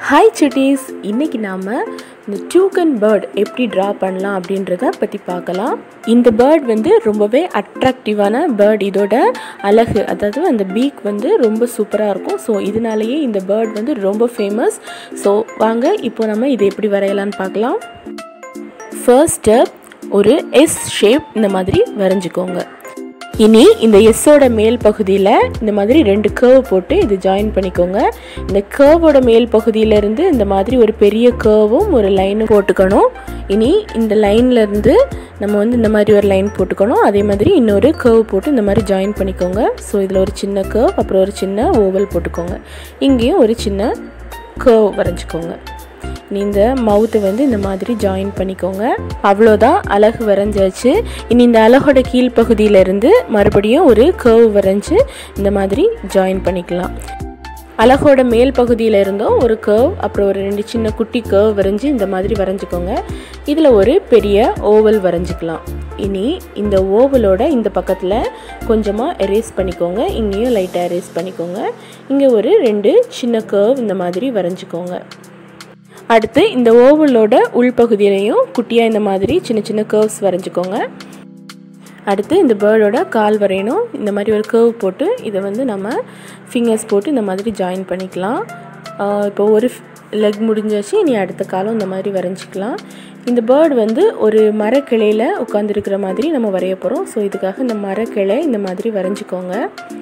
hi சுட்டீஸ் இன்றைக்கி நாம் இந்த டூக்கன் பேர்ட் எப்படி ட்ரா பண்ணலாம் அப்படின்றத பற்றி பார்க்கலாம் இந்த பேர்ட் வந்து ரொம்பவே அட்ராக்டிவான பேர்ட் இதோட அழகு அதாவது அந்த பீக் வந்து ரொம்ப சூப்பராக இருக்கும் ஸோ இதனாலேயே இந்த பேர்ட் வந்து ரொம்ப ஃபேமஸ் ஸோ வாங்க இப்போ நம்ம இதை எப்படி வரையலான்னு பார்க்கலாம் ஃபர்ஸ்ட் ஸ்டெப் ஒரு எஸ் ஷேப் இந்த மாதிரி வரைஞ்சிக்கோங்க இனி இந்த எஸ்ஸோட மேல் பகுதியில் இந்த மாதிரி ரெண்டு கேர்வ் போட்டு இது ஜாயின் பண்ணிக்கோங்க இந்த கேர்வோட மேல் பகுதியிலேருந்து இந்த மாதிரி ஒரு பெரிய கேர்வும் ஒரு லைனும் போட்டுக்கணும் இனி இந்த லைன்லேருந்து நம்ம வந்து இந்த மாதிரி ஒரு லைன் போட்டுக்கணும் அதே மாதிரி இன்னொரு கேர்வ் போட்டு இந்த மாதிரி ஜாயின் பண்ணிக்கோங்க ஸோ இதில் ஒரு சின்ன கேர்வ் அப்புறம் ஒரு சின்ன ஓவல் போட்டுக்கோங்க இங்கேயும் ஒரு சின்ன கேர்வ் வரைஞ்சிக்கோங்க நீ இந்த மவுத்தை வந்து இந்த மாதிரி ஜாயின் பண்ணிக்கோங்க அவ்வளோதான் அழகு வரைஞ்சாச்சு இனி இந்த அழகோட கீழ்ப்பகுதியிலேருந்து மறுபடியும் ஒரு கர்வ் வரைஞ்சி இந்த மாதிரி ஜாயின் பண்ணிக்கலாம் அழகோட மேல் பகுதியில் இருந்தும் ஒரு கர்வ் அப்புறம் ஒரு ரெண்டு சின்ன குட்டி கர்வ் வரைஞ்சி இந்த மாதிரி வரைஞ்சிக்கோங்க இதில் ஒரு பெரிய ஓவல் வரைஞ்சிக்கலாம் இனி இந்த ஓவலோட இந்த பக்கத்தில் கொஞ்சமாக எரேஸ் பண்ணிக்கோங்க இங்கேயும் லைட்டாக எரேஸ் பண்ணிக்கோங்க இங்கே ஒரு ரெண்டு சின்ன கர்வ் இந்த மாதிரி வரைஞ்சிக்கோங்க அடுத்து இந்த ஓவலோட உள்பகுதியிலையும் குட்டியாக இந்த மாதிரி சின்ன சின்ன கர்வ்ஸ் வரைஞ்சிக்கோங்க அடுத்து இந்த பேர்டோட கால் வரையணும் இந்த மாதிரி ஒரு கர்வ் போட்டு இதை வந்து நம்ம ஃபிங்கர்ஸ் போட்டு இந்த மாதிரி ஜாயின் பண்ணிக்கலாம் இப்போ ஒரு லெக் முடிஞ்சாச்சு இனி அடுத்த காலம் இந்த மாதிரி வரைஞ்சிக்கலாம் இந்த பேர்டு வந்து ஒரு மரக்கிளையில் உட்காந்துருக்கிற மாதிரி நம்ம வரைய போகிறோம் ஸோ இதுக்காக இந்த மரக்கிளை இந்த மாதிரி வரைஞ்சிக்கோங்க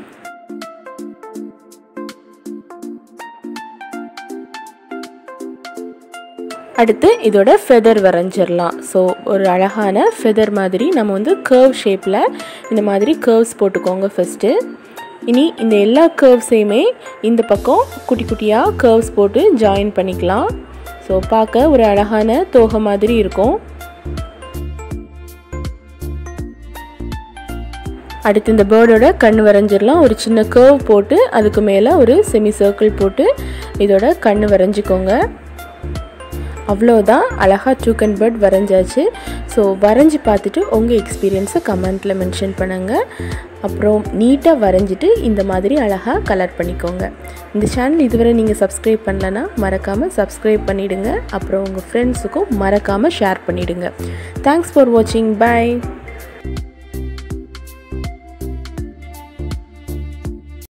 அடுத்து இதோட ஃபெதர் வரைஞ்சிடலாம் ஸோ ஒரு அழகான ஃபெதர் மாதிரி நம்ம வந்து கர்வ் ஷேப்பில் இந்த மாதிரி கர்வ்ஸ் போட்டுக்கோங்க ஃபஸ்ட்டு இனி இந்த எல்லா கர்வ்ஸையுமே இந்த பக்கம் குட்டி குட்டியாக கர்வ்ஸ் போட்டு ஜாயின் பண்ணிக்கலாம் ஸோ பார்க்க ஒரு அழகான தோகை மாதிரி இருக்கும் அடுத்து இந்த பேர்டோட கண் வரைஞ்சிடலாம் ஒரு சின்ன கர்வ் போட்டு அதுக்கு மேலே ஒரு செமி சர்க்கிள் போட்டு இதோட கண் வரைஞ்சிக்கோங்க அவ்வளோதான் அழகாக டூக்கன் பேர்ட் வரைஞ்சாச்சு ஸோ வரைஞ்சி பார்த்துட்டு உங்கள் எக்ஸ்பீரியன்ஸை கமெண்ட்டில் மென்ஷன் பண்ணுங்கள் அப்புறம் நீட்டாக வரைஞ்சிட்டு இந்த மாதிரி அழகாக கலர் பண்ணிக்கோங்க இந்த சேனல் இதுவரை நீங்கள் சப்ஸ்கிரைப் பண்ணலன்னா மறக்காமல் சப்ஸ்கிரைப் பண்ணிவிடுங்க அப்புறம் உங்கள் ஃப்ரெண்ட்ஸுக்கும் மறக்காமல் ஷேர் பண்ணிவிடுங்க தேங்க்ஸ் ஃபார் வாட்சிங் பாய்